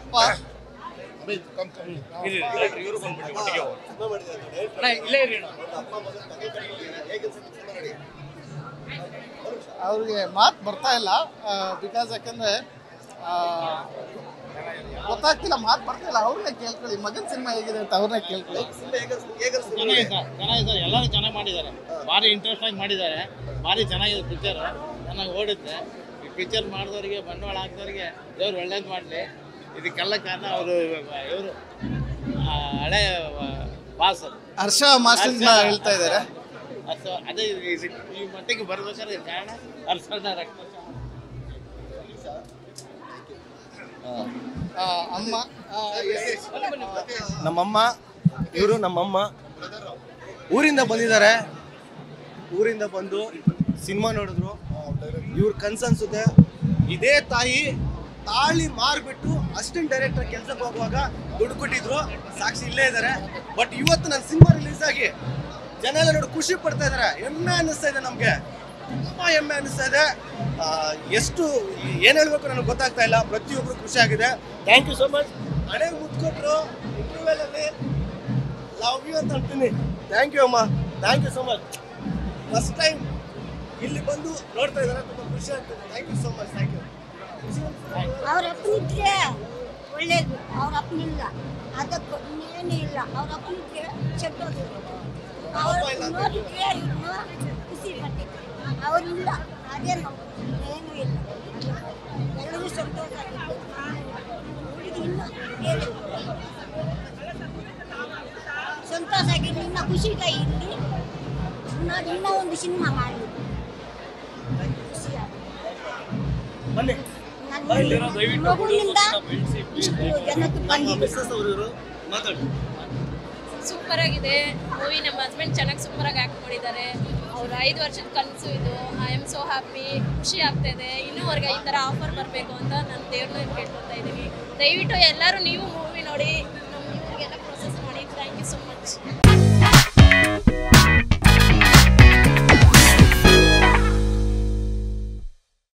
ಅಪ್ಪ ಇವರು ಬಂದ್ಬಿಟ್ಟು ಒಟ್ಟಿಗೆ ಹೋಗೋಣ. ಇಲ್ಲೇ ಇರಿ ಅಣ್ಣ. ಅವ್ರಿಗೆ ಮಾತು ಬರ್ತಾ ಇಲ್ಲ ಬಿಕಾಸ್ ಯಾಕಂದ್ರೆ ಆ, ಗೊತ್ತಾಗ್ತಿಲ್ಲ ಮಾತು ಬರ್ತಾ ಇಲ್ಲ ಅವ್ರನ್ನೇ ಕೇಳ್ಕೊಳ್ಳಿ ಮಗನ್ ಸಿನಿಮಾ ಹೇಗಿದೆ ಅಂತ ಅವ್ರನ್ನೇ ಕೇಳ್ಕೊಳ್ಳಿ ಚೆನ್ನಾಗಿದೆ ಸರ್ ಚೆನ್ನಾಗಿದೆ ಸರ್ ಎಲ್ಲರೂ ಚೆನ್ನಾಗಿ ಮಾಡಿದ್ದಾರೆ ಭಾರಿ ಇಂಟ್ರೆಸ್ಟ್ ಆಗಿ ಮಾಡಿದ್ದಾರೆ ಭಾರಿ ಚೆನ್ನಾಗಿದೆ ಪಿಕ್ಚರ್ ಚೆನ್ನಾಗಿ ಓಡುತ್ತೆ ಈ ಪಿಕ್ಚರ್ ಮಾಡಿದವರಿಗೆ ಬಂಡವಾಳ ಹಾಕಿದವರಿಗೆ ದೇವ್ರು ಒಳ್ಳೇದು ಮಾಡಲಿ ಇದಕ್ಕೆಲ್ಲ ಕಾರಣ ಅವರು ಇವರು ಹಳೆ ಬಾಸ್ ಹರ್ಷ ಮಾಸ್ಟರ್ ಹೇಳ್ತಾ ಇದ್ದಾರೆ ಅರ್ಥ ಅದೇ ಇದು- ಇದು- ಈ ಮಟ್ಟಿಗೆ ಬರ್ಬೇಕಾದ್ರೆ ಕಾರಣ ಅರ್ಸಣ್ಣ ರಕ್ತ ಆ, ಅಮ್ಮ ಆ, yes. ನಮ್ಮಮ್ಮ ಇವರು ನಮ್ಮಮ್ಮ ಊರಿಂದ ಬಂದಿದ್ದಾರೆ ಊರಿಂದ ಬಂದು ಸಿನಿಮಾ ನೋಡಿದ್ರು ಇವ್ರ ಕನ್ಸನ್ಸುತ್ತೆ ಇದೇ ತಾಯಿ ತಾಳಿ ಮಾರ್ಬಿಟ್ಟು ಅಸಿಸ್ಟೆಂಟ್ ಡೈರೆಕ್ಟರ್ ಕೆಲ್ಸಕ್ಕೆ ಹೋಗುವಾಗ ದುಡ್ಡು ಕೊಟ್ಟಿದ್ರು ಸಾಕ್ಷಿ ಇಲ್ಲೇ ಇದ್ದಾರೆ ಬಟ್ ಇವತ್ತು ನನ್ನ ಸಿನಿಮಾ ರಿಲೀಸ್ ಆಗಿ ಜನ ಎಲ್ಲ ನೋಡಿ ಖುಷಿ ಪಡ್ತಾ ಇದ್ದಾರೆ ಹೆಮ್ಮೆ ಅನ್ನಿಸ್ತಾ ಇದೆ ನಮಗೆ ತುಂಬ ಹೆಮ್ಮೆ ಅನ್ನಿಸ್ತಾ ಇದೆ ಆ, ಎಷ್ಟು ಏನು ಹೇಳ್ಬೇಕು ನನಗೆ ಗೊತ್ತಾಗ್ತಾ ಇಲ್ಲ ಪ್ರತಿಯೊಬ್ಬರು ಖುಷಿ ಆಗಿದೆ ಥ್ಯಾಂಕ್ ಯು ಸೊ ಮಚ್ ಹಣೆ ಮುತ್ಕೊಟ್ರು ಇಂಟರ್ವ್ಯೂಲಲ್ಲಿ ಲವ್ ಯು ಅಂತ ಅಂತೀನಿ ಥ್ಯಾಂಕ್ ಯು ಅಮ್ಮ thank you so much first time ಇಲ್ಲಿ ಬಂದು ನೋಡ್ತಾ ಇದ್ದಾರೆ ತುಂಬ ಖುಷಿ ಆಗ್ತದೆ thank you so much thank you ಅವ್ರ ಅಪ್ಪನಿದ್ರೆ ಒಳ್ಳೇದು ಅವ್ರ ಅಪ್ಪನಿಲ್ಲ ಅದಕ್ಕೆ ಇನ್ನೇನು ಇಲ್ಲ ಅವ್ರ ಅಪ್ಪನಿದ್ರೆ ಚೆಟ್ಟೋದು ಅವ್ರು ನೋಡಿದ್ರೆ ಇವ್ರನ್ನ ಖುಷಿ ಪಟ್ಟಿದ್ರು ಅವರಿಲ್ಲ ಅದೇ ನಾವು ಏನೂ ಇಲ್ಲ ಎಲ್ಲರೂ ಸಂತೋಷ ಆಗಿತ್ತು ಹುಡುಗಿ ಇನ್ನೂ ಏನು ಸಂತೋಷ ಆಗಿರಲಿ ಇನ್ನ ಖುಷಿಗ ಇರಲಿ ನೋಡಿ ಇನ್ನೂ ಒಂದು ಸಿನಿಮಾ ಮಾಡಲಿ ಖುಷಿ ಆಗುತ್ತೆ ಬನ್ನಿ ನನ್ನ ಮಗುವಿನಿಂದ ಇಷ್ಟು ಜನಕ್ಕೆ ಬಂದಿದೆ ಮಿಸ್ಸಸ್ ಅವರು ಇವರು ಮಾತಾಡಿ ಸೂಪರ್ ಆಗಿದೆ ಮೂವಿ ನಮ್ಮ ಹಸ್ಬೆಂಡ್ ಚೆನ್ನಾಗಿ ಸೂಪರ್ ಆಗಿ ಆಕ್ಟ್ ಮಾಡಿದ್ದಾರೆ ಅವ್ರ ಐದು ವರ್ಷದ ಕನಸು ಇದು ಐ ಆಮ್ ಸೋ ಹ್ಯಾಪಿ ಖುಷಿ ಆಗ್ತಾ ಇದೆ ಇನ್ನೂವರೆಗೆ ಈ ಥರ ಆಫರ್ ಬರಬೇಕು ಅಂತ ನಾನು ದೇವ್ರನ್ನ ಕೇಳ್ಕೊತಾ ಇದ್ದೀನಿ ದಯವಿಟ್ಟು ಎಲ್ಲರೂ ನೀವು ಮೂವಿ ನೋಡಿ ನಮ್ಮ ಇವ್ರಿಗೆಲ್ಲ ಪ್ರೊಸೆಸ್ ಮಾಡಿ ಥ್ಯಾಂಕ್ ಯು ಸೊ ಮಚ್